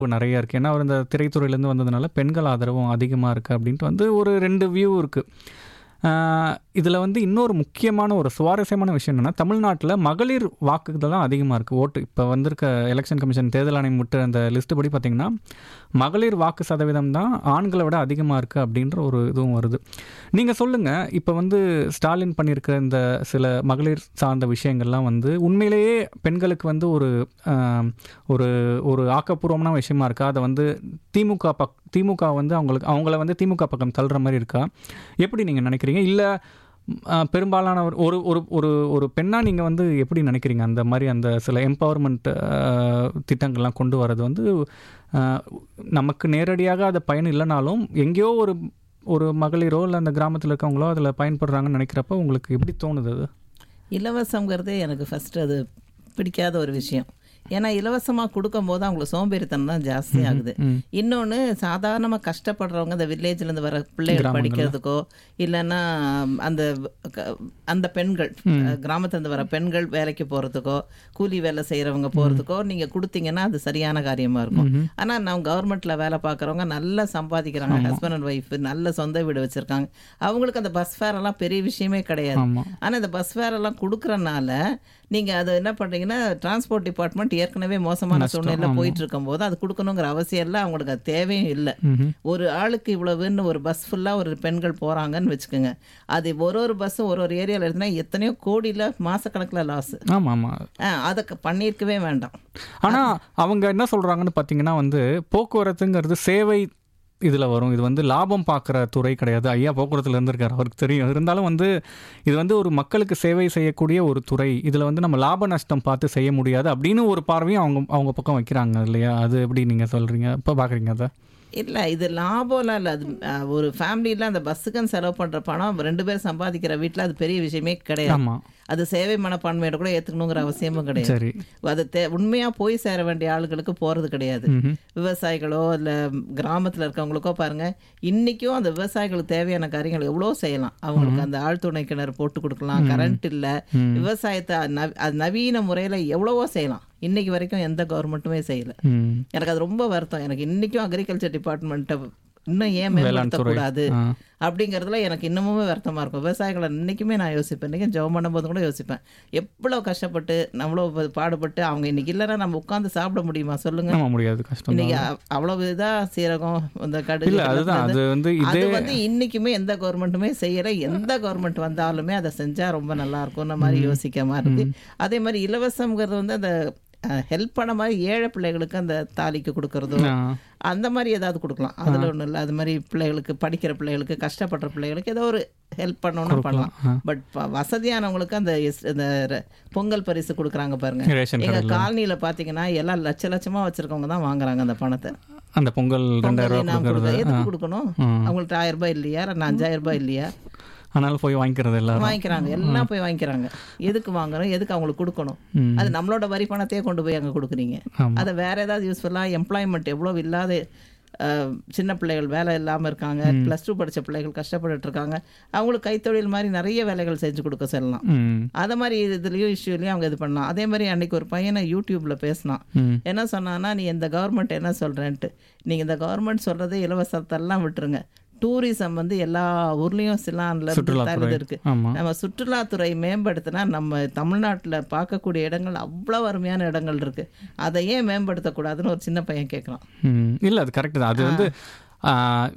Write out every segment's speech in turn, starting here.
நிறைய இருக்குது ஏன்னா அவர் இந்த திரைத்துறையிலேருந்து வந்ததுனால பெண்கள் ஆதரவும் அதிகமாக இருக்குது அப்படின்ட்டு வந்து ஒரு ரெண்டு வியூ இருக்குது இதில் வந்து இன்னொரு முக்கியமான ஒரு சுவாரஸ்யமான விஷயம் என்னென்னா தமிழ்நாட்டில் மகளிர் வாக்குகள் தான் அதிகமாக இருக்குது ஓட்டு இப்போ வந்திருக்க எலெக்ஷன் கமிஷன் தேர்தல் ஆணையம் விட்டு அந்த லிஸ்ட்டு படி பார்த்திங்கன்னா மகளிர் வாக்கு சதவீதம் தான் ஆண்களை விட அதிகமாக இருக்குது அப்படின்ற ஒரு இதுவும் வருது நீங்கள் சொல்லுங்கள் இப்போ வந்து ஸ்டாலின் பண்ணியிருக்கிற இந்த சில மகளிர் சார்ந்த விஷயங்கள்லாம் வந்து உண்மையிலேயே பெண்களுக்கு வந்து ஒரு ஆஹ், ஒரு ஒரு ஆக்கப்பூர்வமான விஷயமா இருக்கா அதை வந்து திமுக பக் திமுக வந்து அவங்களுக்கு அவங்கள வந்து திமுக பக்கம் தள்ளுற மாதிரி இருக்கா எப்படி நீங்கள் நினைக்கிறீங்க இல்லை பெரும்பாலானவர் ஒரு ஒரு ஒரு ஒரு பெண்ணாக நீங்கள் வந்து எப்படி நினைக்கிறீங்க அந்த மாதிரி அந்த சில எம்பவர்மெண்ட் திட்டங்கள்லாம் கொண்டு வர்றது வந்து ஆஹ், நமக்கு நேரடியாக அது பயன் இல்லைனாலும் எங்கேயோ ஒரு ஒரு மகளிரோ இல்லை அந்த கிராமத்தில் இருக்கவங்களோ அதில் பயன்படுறாங்கன்னு நினைக்கிறப்ப உங்களுக்கு எப்படி தோணுது அது இலவசங்கிறதே எனக்கு ஃபஸ்ட்டு அது பிடிக்காத ஒரு விஷயம் ஏன்னா இலவசமாக கொடுக்கும்போது அவங்களுக்கு சோம்பேறித்தனம் தான் ஜாஸ்தி ஆகுது இன்னொன்று சாதாரணமாக கஷ்டப்படுறவங்க இந்த வில்லேஜ்லேருந்து வர பிள்ளைகள் படிக்கிறதுக்கோ இல்லைன்னா அந்த க- அந்த பெண்கள் கிராமத்துலேருந்து வர பெண்கள் வேலைக்கு போகிறதுக்கோ கூலி வேலை செய்கிறவங்க போகிறதுக்கோ நீங்கள் கொடுத்தீங்கன்னா அது சரியான காரியமாக இருக்கும் ஆனால் நம்ம கவர்மெண்ட்டில் வேலை பார்க்குறவங்க நல்லா சம்பாதிக்கிறாங்க ஹஸ்பண்ட் அண்ட் ஒய்ஃப் நல்ல சொந்த வீடு வச்சுருக்காங்க அவங்களுக்கு அந்த பஸ் ஃபேர் எல்லாம் பெரிய விஷயமே கிடையாது ஆமாம் ஆனால் இந்த பஸ் ஃபேர் எல்லாம் கொடுக்குறனால நீங்கள் அதை என்ன பண்ணுறீங்கன்னா டிரான்ஸ்போர்ட் டிபார்ட்மெண்ட் ஏற்கனவே மோசமான சூழ்நிலை போயிட்டு இருக்கும்போது அது கொடுக்கணுங்கிற அவசியம் இல்லை அவங்களுக்கு அது தேவையும் இல்லை ஒரு ஆளுக்கு இவ்வளவுன்னு ஒரு பஸ் ஃபுல்லாக ஒரு பெண்கள் போகிறாங்கன்னு வச்சுக்கோங்க அது ஒரு ஒரு பஸ்ஸும் ஒரு ஒரு ஏரியாவில் எடுத்துனா எத்தனையோ கோடியில் மாதக்கணக்கில் லாஸ் ஆமாம் ஆமாம் அதை க- பண்ணியிருக்கவே வேண்டாம் ஆனால் அவங்க என்ன சொல்கிறாங்கன்னு பார்த்தீங்கன்னா வந்து போக்குவரத்துங்கிறது சேவை இதில் வரும் இது வந்து லாபம் பார்க்குற துறை கிடையாது ஐயா போக்குவரத்தில் இருந்திருக்காரு அவருக்கு தெரியும் இருந்தாலும் வந்து இது வந்து ஒரு மக்களுக்கு சேவை செய்யக்கூடிய ஒரு துறை இதில் வந்து நம்ம லாப நஷ்டம் பார்த்து செய்ய முடியாது அப்படின்னு ஒரு பார்வையும் அவங்க அவங்க பக்கம் வைக்கிறாங்க இல்லையா அது எப்படி நீங்கள் சொல்கிறீங்க இப்போ பார்க்குறீங்க அதை இல்லை இது லாபம்லாம் இல்லை அது அஹ், ஒரு ஃபேமிலியில் அந்த பஸ்ஸுக்குன்னு செலவு பண்ணுற பணம் ரெண்டு பேர் சம்பாதிக்கிற வீட்டில் அது பெரிய விஷயமே கிடையாது ஆமாம் அது சேவை மனப்பான்மையோட கூட ஏற்றுக்கணுங்கிற அவசியமும் கிடையாது சரி அது தே உண்மையாக போய் சேர வேண்டிய ஆளுகளுக்கு போகிறது கிடையாது ம்ஹும். விவசாயிகளோ இல்லை கிராமத்தில் இருக்கவங்களுக்கோ பாருங்க இன்றைக்கும் அந்த விவசாயிகளுக்கு தேவையான காரியங்கள் எவ்வளோ செய்யலாம் அவங்களுக்கு அந்த ஆழ்துணை கிணறு போட்டு கொடுக்கலாம் கரண்ட் இல்லை விவசாயத்தை நவ- அது நவீன முறையில் எவ்வளவோ செய்யலாம் இன்னைக்கு வரைக்கும் எந்த கவர்மெண்ட்டுமே செய்யலை ம் எனக்கு அது ரொம்ப வருத்தம் எனக்கு இன்றைக்கும் அக்ரிகல்ச்சர் டிபார்ட்மெண்ட்டை இன்னும் ஏன் வேளாண் துறை மேம்படுத்தக்கூடாது ஆ அப்படிங்கிறதுல எனக்கு இன்னமுமே வருத்தமாக இருக்கும் விவசாயிகளை இன்றைக்குமே நான் யோசிப்பேன் இன்றைக்கி ஜெபம் பண்ணும்போது கூட யோசிப்பேன் எவ்வளோ கஷ்டப்பட்டு நம்மளோ பாடுபட்டு அவங்க இன்னைக்கு இல்லைன்னா நம்ம உட்காந்து சாப்பிட முடியுமா சொல்லுங்க ஆமா முடியாது கஷ்டம் இன்னைக்கு அ- அவ்வளவு இதா சீரகம் இந்த கடுகு இல்லை அதுதான் அது வந்து இதே அது வந்து இன்னைக்குமே எந்த கவர்மெண்ட்டுமே செய்யல எந்த கவர்மெண்ட் வந்தாலுமே அதை செஞ்சா ரொம்ப நல்லா இருக்கும்னு மாதிரி யோசிக்க மாதிரி இருக்கு அதே மாதிரி இலவசம்ங்கிறது வந்து அந்த ஹெல்ப் பண்ண மாதிரி ஏழை பிள்ளைகளுக்கு அந்த தாலிக்கு கொடுக்கறதோ ஆ, அந்த மாதிரி ஏதாவது கொடுக்கலாம் அதுல ஒன்றும் இல்லை அது மாதிரி பிள்ளைகளுக்கு படிக்கிற பிள்ளைகளுக்கு கஷ்டப்படுற பிள்ளைகளுக்கு ஏதோ ஒரு ஹெல்ப் பண்ணணும்னா பண்ணலாம் ஆ. பட் வசதியானவங்களுக்கு அந்த எஸ்- இந்த ர- பொங்கல் பரிசு கொடுக்குறாங்க பாருங்க ரேஷன் எங்க கடையில் காலனியில பாத்தீங்கன்னா எல்லாம் லட்ச லட்சமா வச்சிருக்கவங்க தான் வாங்குறாங்க அந்த பணத்தை அந்த பொங்கல் ரெண்டாயிரம் பொங்கல் ரூபா நாம் கொடுக்கறது கொடுக்க எதுக்கு கொடுக்கணும் அவங்கள்ட்ட ஆயிரம் ரூபாய் இல்லையா ரெண்டு அஞ்சாயிரம் ரூபாய் இல்லையா ஆனாலும் போய் வாங்கிக்கிறது எல்லாரும் வாங்கிக்கிறாங்க எல்லாம் போய் வாங்கிக்கிறாங்க எதுக்கு வாங்குறோம் எதுக்கு அவங்களுக்கு கொடுக்கணும் ம். அது நம்மளோட வரி பணத்தையே கொண்டு போய் அங்க கொடுக்குறீங்க ஆமா. அதை வேற ஏதாவது யூஸ்ஃபுல்லாக எம்ப்ளாய்மெண்ட் எவ்வளோ இல்லாத அஹ், சின்ன பிள்ளைகள் வேலை இல்லாமல் இருக்காங்க ப்ளஸ் டூ படித்த பிள்ளைகள் கஷ்டப்பட்டுட்டு இருக்காங்க அவங்களுக்கு கைத்தொழில் மாதிரி நிறைய வேலைகள் செஞ்சு கொடுக்க சொல்லலாம் ம் அதை மாதிரி இதுலேயும் இஷ்யூலையும் அவங்க இது பண்ணலாம் அதே மாதிரி அன்னைக்கு ஒரு பையனை யூடியூப்ல பேசினான் ம் என்ன சொன்னான்னா நீ இந்த கவர்மெண்ட் என்ன சொல்கிறேன்ட்டு நீங்கள் இந்த கவர்மெண்ட் சொல்கிறது இலவசத்தெல்லாம் விட்டுருங்க டூரிசம் வந்து எல்லா ஊர்லேயும் சிலான்ல இருந்து சுற்றுலாத்துறை தகுதி இருக்கு ஆமா நம்ம சுற்றுலாத்துறை மேம்படுத்தினா நம்ம தமிழ்நாட்டில் பார்க்கக்கூடிய இடங்கள் அவ்வளோ அருமையான இடங்கள் இருக்கு அதை ஏன் மேம்படுத்தக்கூடாதுன்னு ஒரு சின்ன பையன் கேட்குறான் ம் இல்லை அது கரெக்டு தான் அது வந்து ஆ,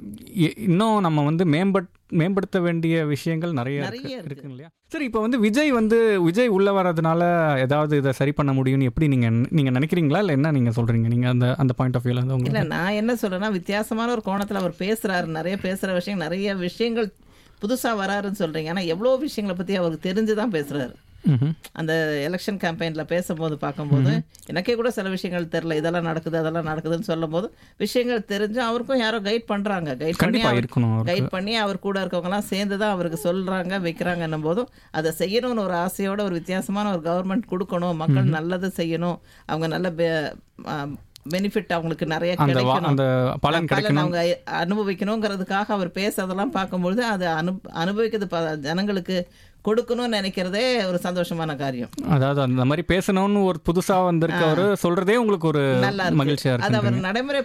இ- இன்னும் நம்ம வந்து மேம்பட் மேம்படுத்த வேண்டிய விஷயங்கள் நிறைய நிறைய இருக்கு இருக்கு. இருக்குங்க இல்லையா சரி இப்போ வந்து விஜய் வந்து விஜய் உள்ள வர்றதுனால ஏதாவது இதை சரி பண்ண முடியும்னு எப்படி நீங்க நீங்க நினைக்கிறீங்களா இல்லை என்ன நீங்க சொல்றீங்க நீங்க அந்த அந்த பாயிண்ட் ஆஃப் வியூல வந்து இல்லை உங்களுக்கு நான் என்ன சொல்றேன்னா வித்தியாசமான ஒரு கோணத்தில் அவர் பேசுறாரு நிறைய பேசுகிற விஷயம் நிறைய விஷயங்கள் புதுசாக வராருன்னு சொல்றீங்க ஆனால் எவ்வளோ விஷயங்களை பற்றி அவருக்கு தெரிஞ்சு தான் பேசுறாரு ம்ஹும். அந்த எலெக்ஷன் கேம்பெயினில் பேசும்போது பார்க்கும்போது எனக்கே கூட சில விஷயங்கள் தெரில இதெல்லாம் நடக்குது அதெல்லாம் நடக்குதுன்னு சொல்லும்போது விஷயங்கள் தெரிஞ்சு அவருக்கும் யாரோ கைட் பண்ணுறாங்க கைட் பண்ணி கண்டிப்பா அவர் இருக்கணும் அவருக்கு. கைட் பண்ணி அவர் கூட இருக்கவங்கலாம் சேர்ந்து தான் அவருக்கு சொல்கிறாங்க வைக்கிறாங்கன்னும் போதும் அதை செய்யணும்னு ஒரு ஆசையோட ஒரு வித்தியாசமான ஒரு கவர்மெண்ட் கொடுக்கணும் மக்கள் நல்லது செய்யணும் அவங்க நல்ல பே- ஆ, பெனிஃபிட் அவங்களுக்கு நிறைய அந்த வா- கிடைக்கணும் அந்த பலன் பலன் கிடைக்கணும் அவங்க அனுபவிக்கணுங்கிறதுக்காக அவர் பேசுறதெல்லாம் பார்க்கும்பொழுது அது அனு அனுபவிக்கிறது ப- ஜனங்களுக்கு கொடுக்கணும்னு நினைக்கிறதே ஒரு சந்தோஷமான காரியம் அதாவது அந்த மாதிரி பேசணும்னு ஒரு புதுசா வந்திருக்கவர் சொல்றதே உங்களுக்கு ஒரு நல்லா இருக்கு மகிழ்ச்சியா அது இருக்கு அவர் நடைமுறை